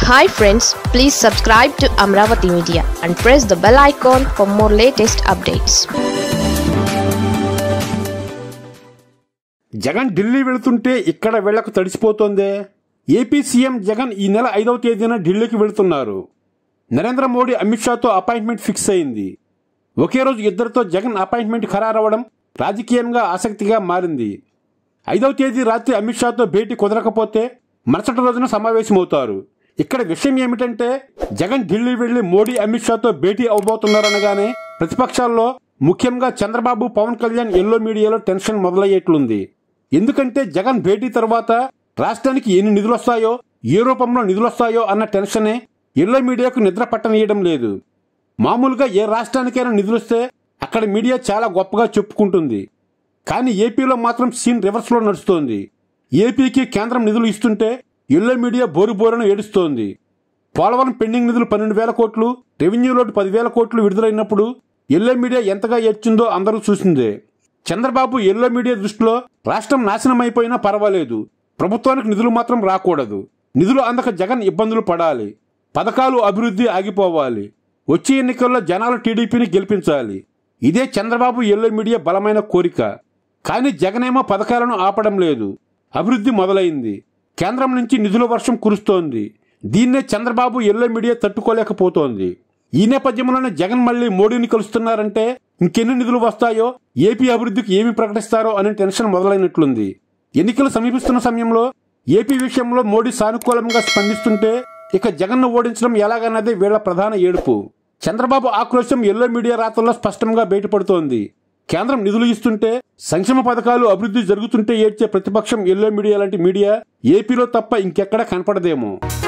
hi friends please subscribe to Amaravati media and press the bell icon for more latest updates Jagan Delhi వెళుతుంటే ఇక్కడ వీళ్లకు తడిసిపోతోందే AP CM Jagan ఈ నెల ఐదవ తేదీన ఢిల్లీకి వెళుతున్నారు నరేంద్ర మోడీ అమిత్ షాతో అపాయింట్మెంట్ ఫిక్స్ అయింది ఒకే రోజు ఇద్దరితో జగన్ అపాయింట్మెంట్ ఖరారవడం రాజకీయంగా ఆసక్తిగా మారింది ఐదవ తేదీ రాత్రి అమిత్ షాతో భేటీ కుదరకపోతే మరుసటి రోజున సమావేశమవుతారు ఇక్కడ విషయం ఏమిటంటే జగన్ ఢిల్లీ వెళ్లి మోడీ అమిత్ షాతో భేటీ అవబోతున్నారనగానే ప్రతిపక్షాల్లో ముఖ్యంగా చంద్రబాబు పవన్ కళ్యాణ్ ఎల్లో మీడియాలో టెన్షన్ మొదలయ్యేట్లుంది ఎందుకంటే జగన్ భేటీ తర్వాత రాష్ట్రానికి ఎన్ని నిధులొస్తాయో ఏ రూపంలో నిధులొస్తాయో అన్న టెన్షనే ఎల్లో మీడియాకు నిద్ర పట్టనీయడం లేదు మామూలుగా ఏ రాష్ట్రానికైనా నిధులొస్తే అక్కడ మీడియా చాలా గొప్పగా చెప్పుకుంటుంది కానీ ఏపీలో మాత్రం సీన్ రివర్స్లో నడుస్తోంది ఏపీకి కేంద్రం నిధులు ఇస్తుంటే ఎల్లో మీడియా బోరు బోరును ఏడుస్తోంది పోలవరం పెండింగ్ నిధులు పన్నెండు వేల కోట్లు రెవెన్యూ లోటు పదివేల కోట్లు విడుదలైనప్పుడు ఎల్లో మీడియా ఎంతగా ఏడ్చిందో అందరూ చూసిందే చంద్రబాబు ఎల్లో మీడియా దృష్టిలో రాష్ట్రం నాశనం అయిపోయినా పర్వాలేదు ప్రభుత్వానికి నిధులు మాత్రం రాకూడదు నిధులు అందక జగన్ ఇబ్బందులు పడాలి పథకాలు అభివృద్ధి ఆగిపోవాలి వచ్చే ఎన్నికల్లో జనాలు టీడీపీని గెలిపించాలి ఇదే చంద్రబాబు ఎల్లో మీడియా బలమైన కోరిక కానీ జగనేమో పథకాలను ఆపడం లేదు అభివృద్ధి మొదలైంది కేంద్రం నుంచి నిధుల వర్షం కురుస్తోంది దీన్నే చంద్రబాబు ఎల్లో మీడియా తట్టుకోలేకపోతోంది ఈ నేపథ్యంలోనే జగన్ మళ్ళీ మోడీని కలుస్తున్నారంటే ఇంకెన్ని నిధులు వస్తాయో ఏపీ అభివృద్ధికి ఏమి ప్రకటిస్తారో అనే టెన్షన్ మొదలైనట్లుంది ఎన్నికలు సమీపిస్తున్న సమయంలో ఏపీ విషయంలో మోడీ సానుకూలంగా స్పందిస్తుంటే ఇక జగన్ను ఓడించడం ఎలాగన్నదే వీళ్ల ప్రధాన ఏడుపు చంద్రబాబు ఆక్రోశం ఎల్లో మీడియా రాతల్లో స్పష్టంగా బయటపడుతోంది కేంద్రం నిధులు ఇస్తుంటే సంక్షేమ పథకాలు అభివృద్ధి జరుగుతుంటే ఏడ్చే ప్రతిపక్షం ఎల్లో మీడియా లాంటి మీడియా ఏపీలో తప్ప ఇంకెక్కడ కనపడదేమో